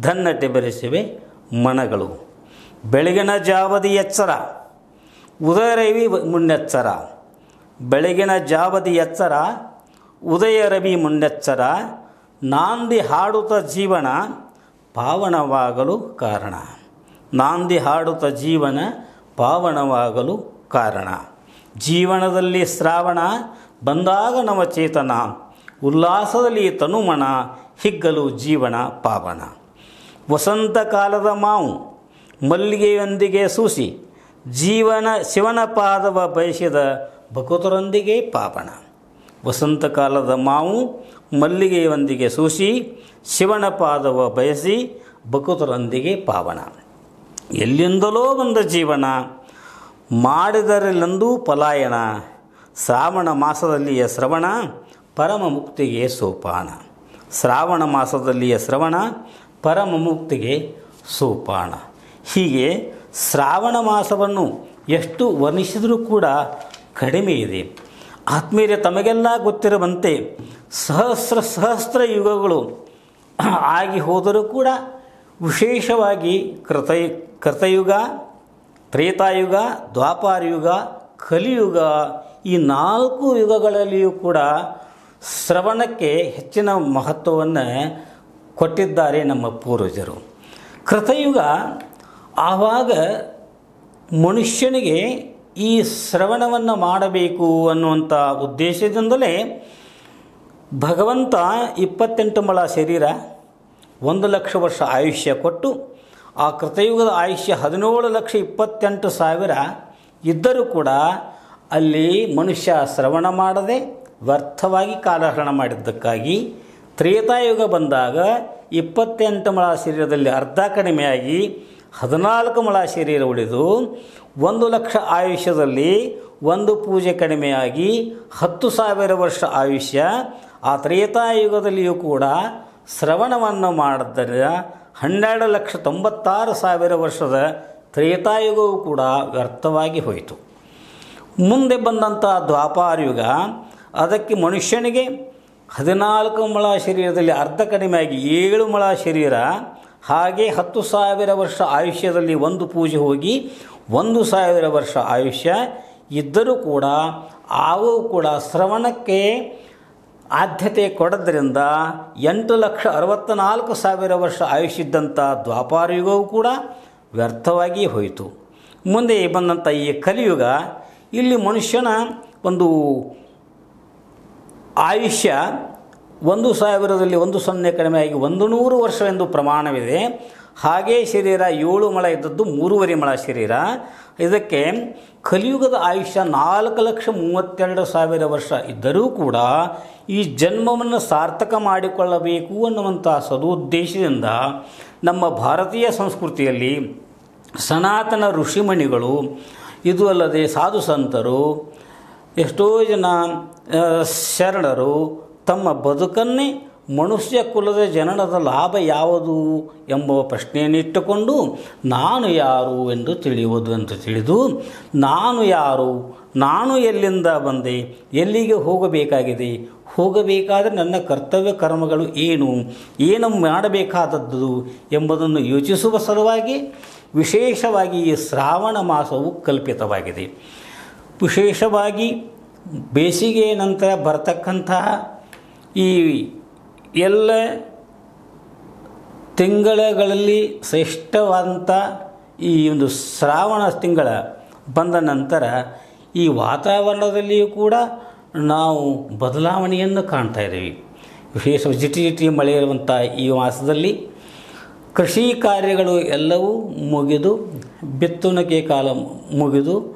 ಧನ್ನಟೆ ಬೆರೆಸಿವೆ ಮನಗಳು ಬೆಳಗಿನ ಜಾವದಿ ಎಚ್ಚರ ಉದಯರವಿ ಮುನ್ನೆಚ್ಚರ ಬೆಳಗಿನ ಜಾವದಿ ಎಚ್ಚರ ಉದಯ ರವಿ ಮುನ್ನೆಚ್ಚರ ನಾಂದಿ ಹಾಡುತ್ತ ಜೀವನ ಪಾವನವಾಗಲು ಕಾರಣ ನಾಂದಿ ಹಾಡುತ್ತ ಜೀವನ ಪಾವನವಾಗಲು ಕಾರಣ ಜೀವನದಲ್ಲಿ ಶ್ರಾವಣ ಬಂದಾಗ ನವ ಚೇತನ ಉಲ್ಲಾಸದಲ್ಲಿ ತನುಮನ ಹಿಗ್ಗಲು ಜೀವನ ಪಾವನ ವಸಂತ ಕಾಲದ ಮಾವು ಮಲ್ಲಿಗೆಯೊಂದಿಗೆ ಸೂಸಿ ಜೀವನ ಶಿವನ ಪಾದವ ಬಯಸಿದ ಭಕುತರೊಂದಿಗೆ ಪಾವನ ವಸಂತ ಕಾಲದ ಮಾವು ಮಲ್ಲಿಗೆಯೊಂದಿಗೆ ಸೂಸಿ ಶಿವನ ಪಾದವ ಬಯಸಿ ಭಕುತರೊಂದಿಗೆ ಪಾವನ ಎಲ್ಲಿಂದಲೋ ಬಂದ ಜೀವನ ಮಾಡಿದರಲೆಂದೂ ಪಲಾಯನ ಶ್ರಾವಣ ಮಾಸದಲ್ಲಿಯ ಶ್ರವಣ ಪರಮ ಮುಕ್ತಿಗೆ ಸೋಪಾನ ಶ್ರಾವಣ ಮಾಸದಲ್ಲಿಯ ಶ್ರವಣ ಪರಮ ಮುಕ್ತಿಗೆ ಸೋಪಾನ ಹೀಗೆ ಶ್ರಾವಣ ಮಾಸವನ್ನು ಎಷ್ಟು ವರ್ಣಿಸಿದರೂ ಕೂಡ ಕಡಿಮೆ ಇದೆ ಆತ್ಮೀಯರೇ ತಮಗೆಲ್ಲ ಗೊತ್ತಿರುವಂತೆ ಸಹಸ್ರ ಸಹಸ್ರ ಯುಗಗಳು ಆಗಿ ಹೋದರೂ ಕೂಡ ವಿಶೇಷವಾಗಿ ಕೃತ ಕೃತಯುಗ ತ್ರೇತಾಯುಗ ದ್ವಾಪಾರಯುಗ ಕಲಿಯುಗ ಈ ನಾಲ್ಕು ಯುಗಗಳಲ್ಲಿಯೂ ಕೂಡ ಶ್ರವಣಕ್ಕೆ ಹೆಚ್ಚಿನ ಮಹತ್ವವನ್ನು ಕೊಟ್ಟಿದ್ದಾರೆ ನಮ್ಮ ಪೂರ್ವಜರು ಕೃತಯುಗ ಆವಾಗ ಮನುಷ್ಯನಿಗೆ ಈ ಶ್ರವಣವನ್ನು ಮಾಡಬೇಕು ಅನ್ನುವಂಥ ಉದ್ದೇಶದಿಂದಲೇ ಭಗವಂತ ಇಪ್ಪತ್ತೆಂಟು ಮೊಳ ಶರೀರ ಒಂದು ಲಕ್ಷ ವರ್ಷ ಆಯುಷ್ಯ ಕೊಟ್ಟು ಆ ಕೃತಯುಗದ ಆಯುಷ್ಯ ಹದಿನೇಳು ಲಕ್ಷ ಇಪ್ಪತ್ತೆಂಟು ಸಾವಿರ ಇದ್ದರೂ ಕೂಡ ಅಲ್ಲಿ ಮನುಷ್ಯ ಶ್ರವಣ ಮಾಡದೆ ವ್ಯರ್ಥವಾಗಿ ಕಾಲಹರಣ ಮಾಡಿದ್ದಕ್ಕಾಗಿ ತ್ರೇತಾಯುಗ ಬಂದಾಗ ಇಪ್ಪತ್ತೆಂಟು ಮೊಳ ಶರೀರದಲ್ಲಿ ಅರ್ಧ ಕಡಿಮೆಯಾಗಿ ಹದಿನಾಲ್ಕು ಮೊಳ ಶರೀರ ಉಳಿದು ಒಂದು ಲಕ್ಷ ಆಯುಷ್ಯದಲ್ಲಿ ಒಂದು ಪೂಜೆ ಕಡಿಮೆಯಾಗಿ ಹತ್ತು ಸಾವಿರ ವರ್ಷ ಆಯುಷ್ಯ ಆ ತ್ರೇತಾಯುಗದಲ್ಲಿಯೂ ಕೂಡ ಶ್ರವಣವನ್ನು ಮಾಡಿದರೆ ಹನ್ನೆರಡು ಲಕ್ಷ ತೊಂಬತ್ತಾರು ಸಾವಿರ ವರ್ಷದ ತ್ರೇತಾಯುಗವೂ ಕೂಡ ವ್ಯರ್ಥವಾಗಿ ಹೋಯಿತು ಮುಂದೆ ಬಂದಂಥ ದ್ವಾಪಾರಯುಗ ಅದಕ್ಕೆ ಮನುಷ್ಯನಿಗೆ ಹದಿನಾಲ್ಕು ಮೊಳ ಶರೀರದಲ್ಲಿ ಅರ್ಧ ಕಡಿಮೆಯಾಗಿ ಏಳು ಮೊಳ ಶರೀರ ಹಾಗೆ ಹತ್ತು ಸಾವಿರ ವರ್ಷ ಆಯುಷ್ಯದಲ್ಲಿ ಒಂದು ಪೂಜೆ ಹೋಗಿ ಒಂದು ಸಾವಿರ ವರ್ಷ ಆಯುಷ್ಯ ಇದ್ದರೂ ಕೂಡ ಅವು ಕೂಡ ಶ್ರವಣಕ್ಕೆ ಆದ್ಯತೆ ಕೊಡೋದ್ರಿಂದ ಎಂಟು ಲಕ್ಷ ಅರವತ್ತ ನಾಲ್ಕು ಸಾವಿರ ವರ್ಷ ಆಯುಷ್ಯಿದ್ದಂಥ ದ್ವಾಪಾರಯುಗವೂ ಕೂಡ ವ್ಯರ್ಥವಾಗಿ ಹೋಯಿತು ಮುಂದೆ ಬಂದಂಥ ಈ ಕಲಿಯುಗ ಇಲ್ಲಿ ಮನುಷ್ಯನ ಒಂದು ಆಯುಷ್ಯ ಒಂದು ಸಾವಿರದಲ್ಲಿ ಒಂದು ಸೊನ್ನೆ ಕಡಿಮೆಯಾಗಿ ಒಂದು ನೂರು ವರ್ಷವೆಂದು ಪ್ರಮಾಣವಿದೆ ಹಾಗೇ ಶರೀರ ಏಳು ಮೊಳ ಇದ್ದದ್ದು ಮೂರುವರೆ ಮೊಳ ಶರೀರ ಇದಕ್ಕೆ ಕಲಿಯುಗದ ಆಯುಷ್ಯ ನಾಲ್ಕು ಲಕ್ಷ ಮೂವತ್ತೆರಡು ಸಾವಿರ ವರ್ಷ ಇದ್ದರೂ ಕೂಡ ಈ ಜನ್ಮವನ್ನು ಸಾರ್ಥಕ ಮಾಡಿಕೊಳ್ಳಬೇಕು ಅನ್ನುವಂಥ ಸದುದ್ದೇಶದಿಂದ ನಮ್ಮ ಭಾರತೀಯ ಸಂಸ್ಕೃತಿಯಲ್ಲಿ ಸನಾತನ ಋಷಿಮಣಿಗಳು ಇದು ಅಲ್ಲದೆ ಸಾಧು ಸಂತರು ಎಷ್ಟೋ ಜನ ಆ, ಶರಣರು ತಮ್ಮ ಬದುಕನ್ನೇ ಮನುಷ್ಯ ಕುಲದ ಜನನದ ಲಾಭ ಯಾವುದು ಎಂಬ ಪ್ರಶ್ನೆಯನ್ನಿಟ್ಟುಕೊಂಡು ನಾನು ಯಾರು ಎಂದು ತಿಳಿಯುವುದು ಅಂತ ತಿಳಿದು ನಾನು ಯಾರು ನಾನು ಎಲ್ಲಿಂದ ಬಂದೆ ಎಲ್ಲಿಗೆ ಹೋಗಬೇಕಾಗಿದೆ ಹೋಗಬೇಕಾದರೆ ನನ್ನ ಕರ್ತವ್ಯ ಕರ್ಮಗಳು ಏನು ಏನು ಮಾಡಬೇಕಾದದ್ದು ಎಂಬುದನ್ನು ಯೋಚಿಸುವ ಸಲುವಾಗಿ ವಿಶೇಷವಾಗಿ ಈ ಶ್ರಾವಣ ಮಾಸವು ಕಲ್ಪಿತವಾಗಿದೆ ವಿಶೇಷವಾಗಿ ಬೇಸಿಗೆ ನಂತರ ಬರ್ತಕ್ಕಂತಹ ಈ ಎಲ್ಲ ತಿಂಗಳುಗಳಲ್ಲಿ ಶ್ರೇಷ್ಠವಾದಂಥ ಈ ಒಂದು ಶ್ರಾವಣ ತಿಂಗಳ ಬಂದ ನಂತರ ಈ ವಾತಾವರಣದಲ್ಲಿಯೂ ಕೂಡ ನಾವು ಬದಲಾವಣೆಯನ್ನು ಕಾಣ್ತಾ ಇದ್ದೀವಿ ವಿಶೇಷ ಜಿಟಿ ಜಿಟಿ ಮಳೆ ಇರುವಂಥ ಈ ಮಾಸದಲ್ಲಿ ಕೃಷಿ ಕಾರ್ಯಗಳು ಎಲ್ಲವೂ ಮುಗಿದು ಬಿತ್ತುಣಿಕೆ ಕಾಲ ಮುಗಿದು